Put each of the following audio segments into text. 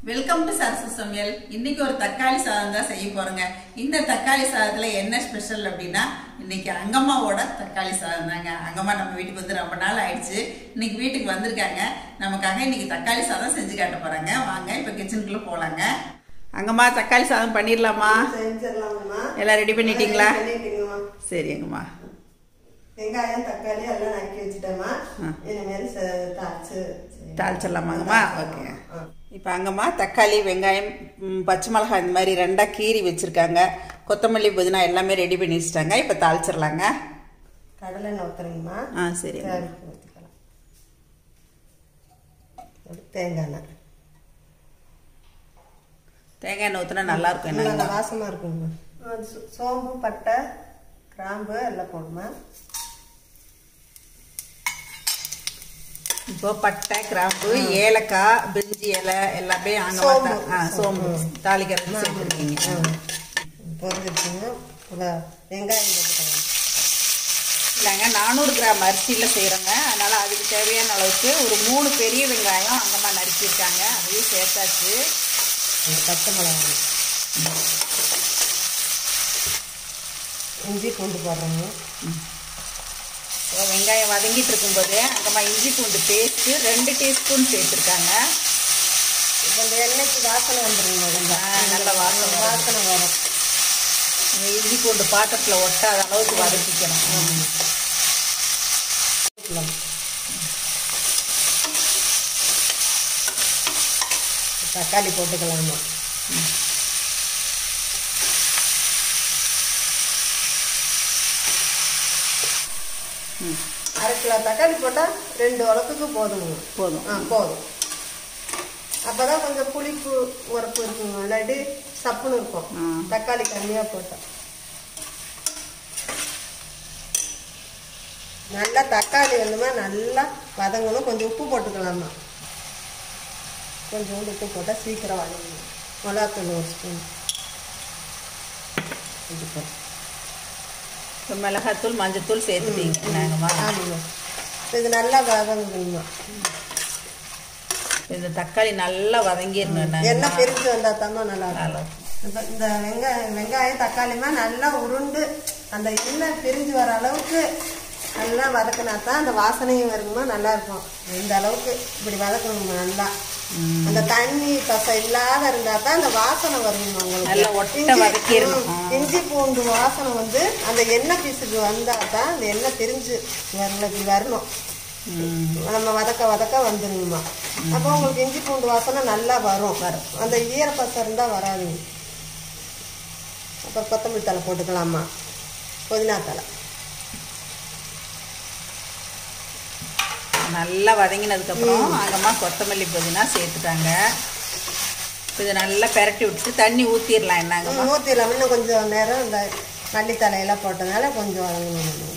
Welcome to Sarasu சமையல் இன்னைக்கு ஒரு தக்காளி சாதம் தான் செய்ய போறோங்க இந்த தக்காளி சாதத்துல என்ன ஸ்பெஷல் அப்படின்னா இன்னைக்கு அங்கம்மாவோட தக்காளி சாதம் தாங்க அங்கம்மா நம்ம வீட்டுக்கு வந்து ரொம்ப நாள் ஆயிடுச்சு இன்னைக்கு வீட்டுக்கு வந்திருக்காங்க நமக்காக இன்னைக்கு தக்காளி சாதம் செஞ்சு காட்ட போறாங்க வாங்க இப்ப கிச்சனுக்குள்ள போலாங்க அங்கம்மா தக்காளி சாதம் பண்ணிடலாமா செஞ்சிடலாமாம்மா எல்லாம் ரெடி பண்ணிட்டீங்களா பண்ணிட்டீங்கம்மா சரி அங்கம்மா வெங்காயம் தக்காளி எல்லாம் நறுக்கி வச்சுட்டேம்மா ஆ. இனிமேல் செ- தாளிச்சு செய்யணும். தாளிச்சிடலாமாங்கம்மா ஓகே ஆ. இப்போ அங்கம்மா தக்காளி வெங்காயம் ம், பச்சை மிளகாய் இந்த மாதிரி ரெண்டாக கீறி வச்சுருக்காங்க கொத்தமல்லி புதினா எல்லாமே ரெடி பண்ணி வச்சுட்டாங்க இப்போ தாளிச்சிடலாங்க கடலை எண்ணெய் ஊத்துறீங்கம்மா ஆ சரி தேவைக்கு ஊற்றிக்கலாம் அடுத்து தேங்காய் எண்ணெய் தேங்காய் எண்ணெய் ஊற்றினா நல்லா இருக்கும் நல்லா என்னங்கம்மா வாசமாக இருக்குங்கம்மா ஆ, சோ- சோம்பு பட்டை கிராம்பு எல்லாம் போடுமா இப்போ பட்டை கிராம்பு ஏலக்காய் பிரிஞ்சி இலை எல்லாமே அங்கே சோம்பு. ஆ சோம்பு தாளிக்கிறதுக்கு சேர்த்துருக்கீங்க பொரிஞ்சிருச்சுங்க இவ்வளோ வெங்காயம் போட்டுக்கலாம் இல்லைங்க நானூறு கிராம் அரிசியில் செய்கிறோங்க அதனால் அதுக்கு தேவையான அளவுக்கு ஒரு மூணு பெரிய வெங்காயம் அங்கம்மா நறுக்கியிருக்காங்க அதையும் சேர்த்தாச்சு அந்த பச்சை மிளகாய் இஞ்சி பூண்டு போடுறோங்க இப்போ வெங்காயம் வதங்கிட்டு இருக்கும்போது அங்கம்மா இஞ்சி பூண்டு பேஸ்ட்டு ரெண்டு டீஸ்பூன் சேர்த்துருக்காங்க இப்போ இந்த எண்ணெய்க்கு வாசனை வந்துருங்க கொஞ்சம் ஆ, நல்ல வாசனை வரும். வாசனை வரும் இந்த இஞ்சி பூண்டு பாத்திரத்தில் ஒட்டாத அளவுக்கு வதக்கிக்கணும் ஊத்தலாம். தக்காளி போட்டுக்கலாமா அரை கிலோ தக்காளி போட்டால் ரெண்டு உலக்குக்கு போதுங்க போதும் ஆ போதும் அப்பதான் கொஞ்சம் புளிப்பு உரப்பு இருக்குங்க இல்லாட்டி சப்புன்னு இருக்கும் ஆ. தக்காளி கம்மியாக போட்டோம் நல்லா தக்காளி வந்துமா நல்லா வதங்கணும் கொஞ்சம் உப்பு போட்டுக்கலாமா கொஞ்சோண்டு உப்பு போட்டால் சீக்கிரம் வதங்கணும் மிளகாத்தூள் ஒரு ஸ்பூன் இது போட்டு இப்போ மிளகாத்தூள் மஞ்சத்தூள் சேர்த்துட்டீங்க என்னங்கம்மா ஆமாங்க இது நல்லா வதங்கணுமா இந்த தக்காளி நல்லா வதங்கிடணும் எண்ணெய் பிரிஞ்சு வந்தா தாம்மா நல்லா நல்லா இருக்கும் இப்ப இந்த வெங்காயம் வெங்காயம் தக்காளிமா நல்லா உருண்டு அந்த எண்ணெய் பிரிஞ்சு வர அளவுக்கு நல்லா வதக்கினா தான் அந்த வாசனையும் வருமா நல்லா இருக்கும் இந்த அளவுக்கு இப்படி வதக்கணுமா நல்லா அந்த தண்ணி பசை இல்லாத இருந்தா தான் அந்த வாசனை வருமா நல்லா உங்களுக்கு ஒட்ட இஞ்சி- வதக்கிடணும். ம், இஞ்சி பூண்டு வாசனை வந்து அந்த எண்ணெய் பீஸுக்கு வந்தா தான் அந்த எண்ணெய் பிரிஞ்சு வரல இப்படி வரணும் நம்ம வதக்க வதக்க வந்துருங்கம்மா அப்போ உங்களுக்கு இஞ்சி பூண்டு வாசனை நல்லா வரும் வரும். அந்த ஈரப்பசை இருந்தால் வராதுங்க அப்புறம் கொத்தமல்லி தலை போட்டுக்கலாமா புதினா தலை நல்லா வதங்கினதுக்கப்புறம் அங்கம்மா கொத்தமல்லி புதினா சேர்த்துட்டாங்க இப்போ இதை நல்லா பெரட்டி விட்டு தண்ணி ஊற்றிடலாம் என்னங்கம்மா ஊற்றிடலாம் இன்னும் கொஞ்சம் நேரம் இந்த மல்லி தலையெல்லாம் போட்டதுனால கொஞ்சம் வதங்கணும்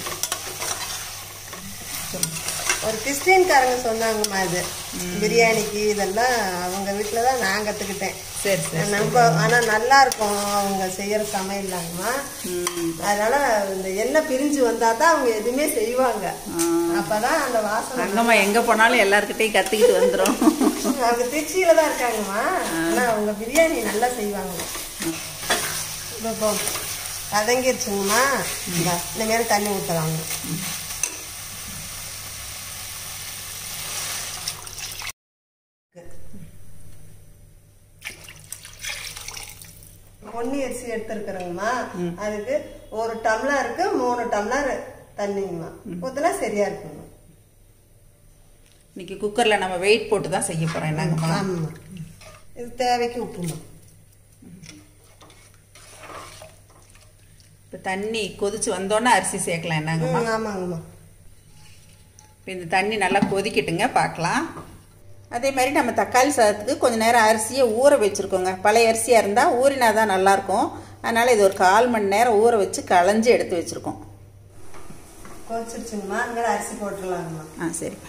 ஒரு கிறிஸ்டின்காரங்க சொன்னாங்கம்மா இது பிரியாணிக்கு இதெல்லாம் அவங்க வீட்டில் தான் நான் கற்றுக்கிட்டேன் சரி சரி நம்ம ஆனால் நல்லா இருக்கும் அவங்க செய்யற சமையல் தாங்கம்மா ம் அதனால இந்த எண்ணெய் பிரிஞ்சு வந்தா தான் அவங்க எதுவுமே செய்வாங்க ஆ. அப்பதான் அந்த வாசனை அங்கம்மா எங்கே போனாலும் எல்லாருக்கிட்டையும் கற்றுக்கிட்டு வந்துடும் அவங்க திருச்சியில தான் இருக்காங்கம்மா ஆனா அவங்க பிரியாணி நல்லா செய்வாங்க இப்போ வதங்கிருச்சுங்கம்மா இந்தா, இனிமேல் தண்ணி ஊற்றலாங்க பொன்னி அரிசி எடுத்துருக்குறோங்கம்மா அதுக்கு ஒரு டம்ளருக்கு மூணு டம்ளர் தண்ணிங்கம்மா ஊற்றினா சரியா இருக்குங்க இன்னைக்கு குக்கரில் நம்ம வெயிட் போட்டு தான் செய்ய போகிறோம் என்னங்கம்மா ஆமாம்மா இது தேவைக்கு உப்புமா இப்போ தண்ணி கொதிச்சு வந்தோன்னே அரிசி சேர்க்கலாம் என்னங்கம்மா ம், ஆமாங்கம்மா இப்போ இந்த தண்ணி நல்லா கொதிக்கட்டுங்க பார்க்கலாம் அதே மாதிரி நம்ம தக்காளி சாதத்துக்கு கொஞ்சம் நேரம் அரிசியை ஊற வச்சுருக்கோங்க பழைய அரிசியாக இருந்தால் ஊறினா தான் நல்லாயிருக்கும் அதனால் இது ஒரு கால் மணி நேரம் ஊற வச்சு களைஞ்சி எடுத்து வச்சுருக்கோம் கொதிச்சிருச்சுங்கம்மா அங்கே அரிசி போட்டுடலாங்கம்மா ஆ சரிப்பா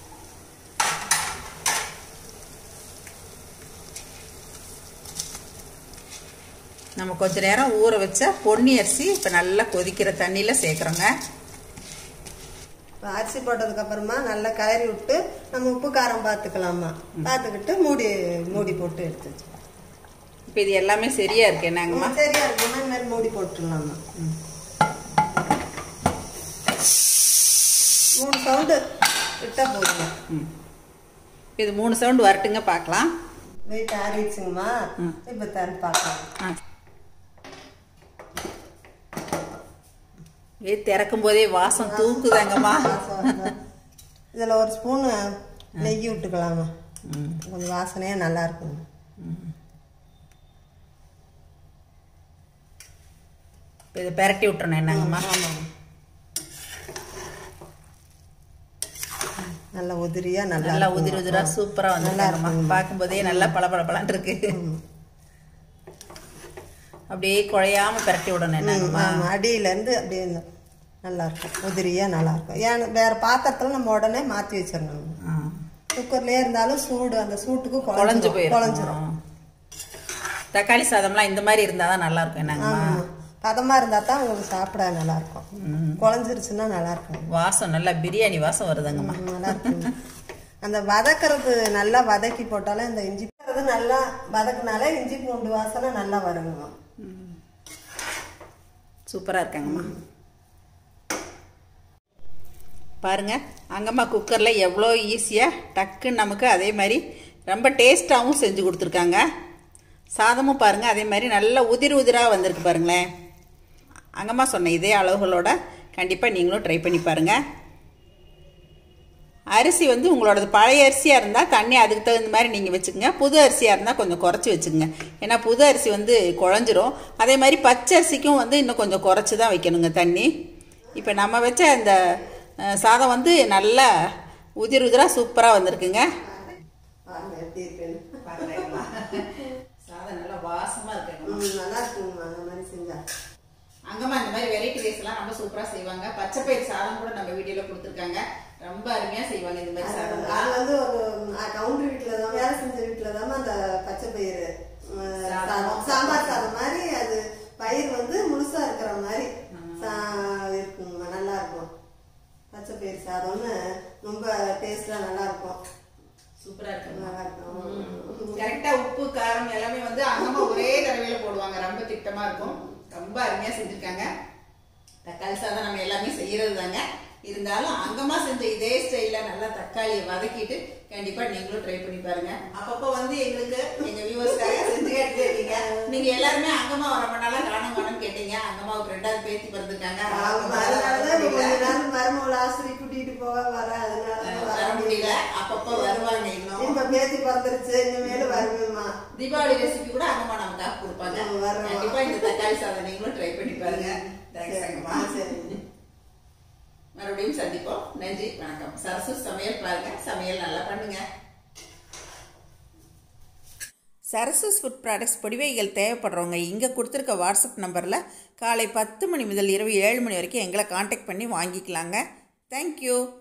நம்ம கொஞ்ச நேரம் ஊற வச்ச பொன்னி அரிசி இப்போ நல்லா கொதிக்கிற தண்ணியில் சேர்க்குறோங்க இப்போ அரிசி போட்டதுக்கு அப்புறமா நல்லா கிளறி விட்டு நம்ம உப்பு காரம் பார்த்துக்கலாமா பார்த்துக்கிட்டு மூடி மூடி போட்டு எடுத்து வச்சுக்கலாம் இப்போ இது எல்லாமே சரியா இருக்கு என்னங்கம்மா சரியா இருக்குமா இந்த மாதிரி மூடி போட்டுடலாமா மூணு சவுண்டு விட்டா போதுங்க ம் இது மூணு சவுண்டு வரட்டுங்க பார்க்கலாம் வெயிட் ஆறிடுச்சுங்கம்மா இப்போ தரேன் பார்க்கலாம் ஆ இது திறக்கும் போதே வாசம் தூக்குதாங்கம்மா இதில் ஒரு ஸ்பூனு நெய் விட்டுக்கலாமா கொஞ்சம் வாசனையாக நல்லா இருக்குங்க இப்போ இதை பெரட்டி விட்டுறணும் என்னங்கம்மா ஆமாம் நல்லா உதிரியா நல்லா நல்லா இருக்குங்க. உதிரி உதிரா சூப்பரா வந்துருக்காங்கம்மா பார்க்கும்போதே நல்லா பளபளபளன்னு இருக்கு அப்படியே குழையாம பெரட்டி விடணும் என்னங்கம்மா ஆமா, அடியில இருந்து அப்படியே இந்த நல்லா இருக்கும் உதிரியா நல்லா இருக்கும் ஏன் வேற பாத்திரத்துல நம்ம உடனே மாத்தி வச்சிடணும் ஆ. குக்கர்லயே இருந்தாலும் சூடு அந்த சூட்டுக்கு குழஞ்சு குழஞ்சு போயிடும் குழஞ்சிரும் தக்காளி சாதம்லாம் இந்த மாதிரி இருந்தால் தான் நல்லா இருக்கும் என்னங்கம்மா ஆமா பதமா இருந்தா தான் உங்களுக்கு சாப்பிட நல்லா இருக்கும் குழஞ்சிருச்சுன்னா நல்லா இருக்கும் வாசம் நல்லா பிரியாணி வாசம் வருதுங்கம்மா ம், நல்லா இருக்கும் அந்த வதக்கறது நல்லா வதக்கி போட்டாலே இந்த இஞ்சி அது நல்லா வதக்குனாலே இஞ்சி பூண்டு வாசனை நல்லா வருங்க சூப்பராக இருக்காங்கம்மா பாருங்க அங்கம்மா குக்கரில் எவ்வளோ ஈஸியாக டக்குன்னு நமக்கு அதே மாதிரி ரொம்ப டேஸ்ட்டாகவும் செஞ்சு கொடுத்துருக்காங்க சாதமும் பாருங்கள் அதே மாதிரி நல்ல உதிர் உதிராக வந்திருக்கு பாருங்களேன் அங்கம்மா சொன்ன இதே அளவுகளோட கண்டிப்பாக நீங்களும் ட்ரை பண்ணி பாருங்கள் அரிசி வந்து உங்களோடது பழைய அரிசியாக இருந்தால் தண்ணி அதுக்கு தகுந்த மாதிரி நீங்கள் வச்சுக்கோங்க புது அரிசியாக இருந்தால் கொஞ்சம் குறைச்சி வச்சுக்கோங்க ஏன்னா புது அரிசி வந்து குழஞ்சிரும் அதே மாதிரி பச்சை அரிசிக்கும் வந்து இன்னும் கொஞ்சம் குறைச்சி தான் வைக்கணுங்க தண்ணி இப்போ நம்ம வச்ச அந்த அஹ், சாதம் வந்து நல்லா உதிர் உதிராக சூப்பராக வந்திருக்குங்க பாருங்க எப்படி இருக்குன்னு சாதம் நல்லா வாசமாக இருக்குங்க ம், நல்லா இருக்குங்கம்மா அந்த மாதிரி செஞ்சா அங்கம்மா இந்த மாதிரி வெரைட்டி ரைஸ் எல்லாம் ரொம்ப சூப்பரா செய்வாங்க பச்சை பயிர் சாதம் கூட நம்ம வீடியோல கொடுத்துருக்காங்க ரொம்ப அருமையா செய்வாங்க இந்த மாதிரி சாதம் அது வந்து ஒரு கவுண்டர் வீட்டுல தான் வேலை செஞ்ச வீட்டுல தான் அந்த பச்சை பயிறு ம், சாதம் சாம்பார் சாதம் மாதிரி அது பயிர் வந்து முழுசா இருக்கிற மாதிரி சா- இருக்குங்கம்மா நல்லா இருக்கும் பச்சை பயிர் சாதம்னு ரொம்ப டேஸ்டா நல்லா இருக்கும் சூப்பரா இருக்கு நல்லா இருக்கும் கரெக்டா உப்பு காரம் எல்லாமே வந்து அங்கம்மா ஒரே தடவையில போடுவாங்க ரொம்ப திட்டமா இருக்கும் ரொம்ப அருமையா செஞ்சிருக்காங்க தக்காளி சாதம் நம்ம எல்லாமே செய்யறது தாங்க இருந்தாலும் அங்கம்மா செஞ்ச இதே ஸ்டைல்ல நல்லா தக்காளியை வதக்கிட்டு கண்டிப்பா நீங்களும் ட்ரை பண்ணி பாருங்க அப்பப்போ வந்து எங்களுக்கு எங்க வியூவர்ஸ்க்காக செஞ்சு கேட்டுட்டே இருக்கீங்க நீங்க எல்லாருமே அங்கம்மா ரொம்ப நாளா காணும் காணும் கேட்டீங்க அங்கம்மாவுக்கு ரெண்டாவது பேத்தி பிறந்திருக்காங்க ஆமா, அதனாலதான் இப்ப கொஞ்ச நாள் மருமகள் ஆசிரியர் கூட்டிட்டு போக வர அதனாலதான் வர வர முடியல அப்பப்போ வருவாங்க இன்னும் இப்ப பேத்தி பிறந்துருச்சு இனிமேல் வருவேம்மா தீபாவளி ரெசிபி கூட அங்கம்மா நமக்காக கொடுப்பாங்க ம், வர்றோம். கண்டிப்பா இந்த தக்காளி சாதம் நீங்களும் ட்ரை பண்ணி பாருங்க தேங்க்ஸ் அங்கம்மா சரி மறுபடியும் சந்திப்போம் நன்றி வணக்கம் சரசு சமையல் பாருங்க சமையல் நல்லா பண்ணுங்க சரசஸ் ஃபுட் ப்ராடக்ட்ஸ் பொடிவைகள் தேவைப்படுறவங்க இங்கே கொடுத்துருக்க வாட்ஸ்அப் நம்பரில் காலை பத்து மணி முதல் இரவு ஏழு மணி வரைக்கும் எங்களை காண்டாக்ட் பண்ணி வாங்கிக்கலாங்க தேங்க்யூ